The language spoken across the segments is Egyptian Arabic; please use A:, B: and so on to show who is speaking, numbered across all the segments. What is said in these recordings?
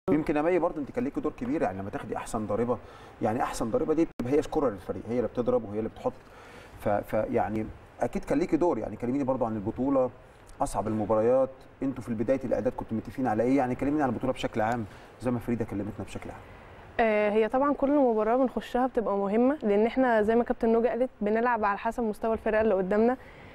A: يمكن يا مي برضه انت كان ليكي دور كبير يعني لما تاخدي احسن ضاربه يعني احسن ضاربه دي بتبقى هي سكورر للفريق هي اللي بتضرب وهي اللي بتحط ف- فيعني اكيد كان ليكي دور يعني كلميني برضه عن البطوله اصعب المباريات انتوا في بدايه الاعداد كنتوا متفقين على ايه يعني كلميني عن البطوله بشكل عام زي ما فريده كلمتنا بشكل عام
B: آه، هي طبعا كل مباراه بنخشها بتبقى مهمه لان احنا زي ما كابتن نوجا قالت بنلعب على حسب مستوى الفرقه اللي قدامنا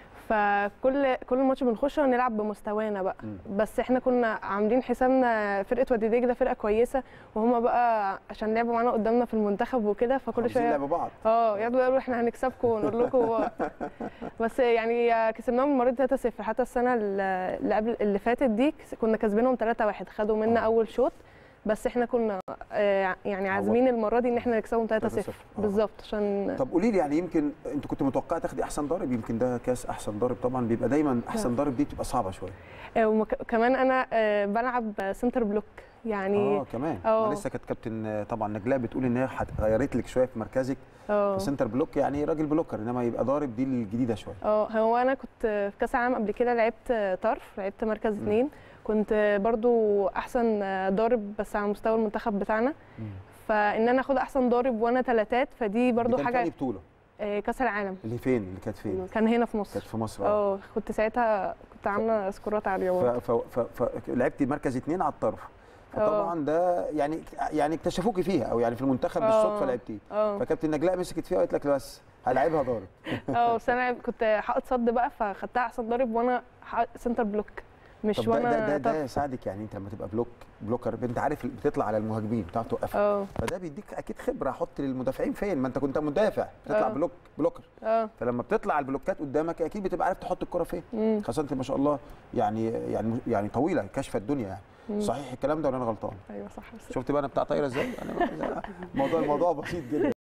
B: فكل كل ماتش بنخشه نلعب بمستوانا بقى
A: مم.
B: بس احنا كنا عاملين حسابنا فرقه وادي دجله فرقه كويسه وهما بقى عشان لعبوا معانا قدامنا في المنتخب وكده فكل
A: عاوزين
B: شويه
A: لعب بعض
B: اه يقعدوا يقولوا احنا هنكسبكم ونقول لكم بس يعني كسبناهم المره دي 3-0 حتى السنه اللي قبل اللي فاتت دي كس- كنا كسبانهم 3-1 خدوا منا
A: آه.
B: اول شوط بس احنا كنا آه، يعني عازمين المره دي ان احنا نكسبهم 3-0
A: 3-0. آه.
B: بالظبط عشان
A: طب قولي لي يعني يمكن انت كنت متوقعه تاخدي احسن ضارب يمكن ده كاس احسن ضارب طبعا بيبقى دايما احسن ضارب دي بتبقى صعبه شويه
B: آه، وكمان انا آه، بلعب سنتر بلوك يعني
A: اه كمان
B: آه.
A: ما لسه كانت كابتن آه، طبعا نجلاء بتقول ان هي هت- غيرت لك شويه في مركزك
B: اه
A: في سنتر بلوك يعني راجل بلوكر انما يبقى ضارب دي الجديده شويه
B: اه هو انا كنت في كاس العالم قبل كده لعبت طرف لعبت مركز اثنين كنت برضو احسن ضارب بس على مستوى المنتخب بتاعنا فان انا اخد احسن ضارب وانا ثلاثات فدي برضو
A: دي كانت
B: حاجه
A: تاني بطوله
B: آه، كاس العالم
A: اللي فين اللي كانت فين
B: كان هنا في مصر
A: كانت في مصر اه
B: اه كنت ساعتها كنت عامله سكورات عاليه
A: ف-
B: برضه.
A: ف- ف- ف- لعبتي مركز اثنين على الطرف فطبعا ده يعني يعني اكتشفوكي فيها او يعني في المنتخب
B: آه.
A: بالصدفه لعبتيه
B: اه
A: فكابتن نجلاء مسكت فيها وقالت لك بس هلعبها ضارب
B: اه بس انا كنت حائط صد بقى فخدتها احسن ضارب وانا حائط سنتر بلوك مش
A: طب ده ده,
B: وانا
A: ده, ده
B: طرف
A: يساعدك يعني انت لما تبقى بلوك بلوكر انت عارف بتطلع على المهاجمين بتعرف توقفها
B: اه
A: فده بيديك اكيد خبره احط للمدافعين فين ما انت كنت مدافع بتطلع
B: آه.
A: بلوك بلوكر
B: اه
A: فلما بتطلع البلوكات قدامك اكيد بتبقى عارف تحط الكره فين
B: مم.
A: خاصه انت ما شاء الله يعني يعني يعني طويله كاشفه الدنيا يعني
B: مم.
A: صحيح الكلام ده ولا انا غلطان
B: ايوه صح بس
A: شفت بقى انا بتاع طايره ازاي انا موضوع الموضوع بسيط جدا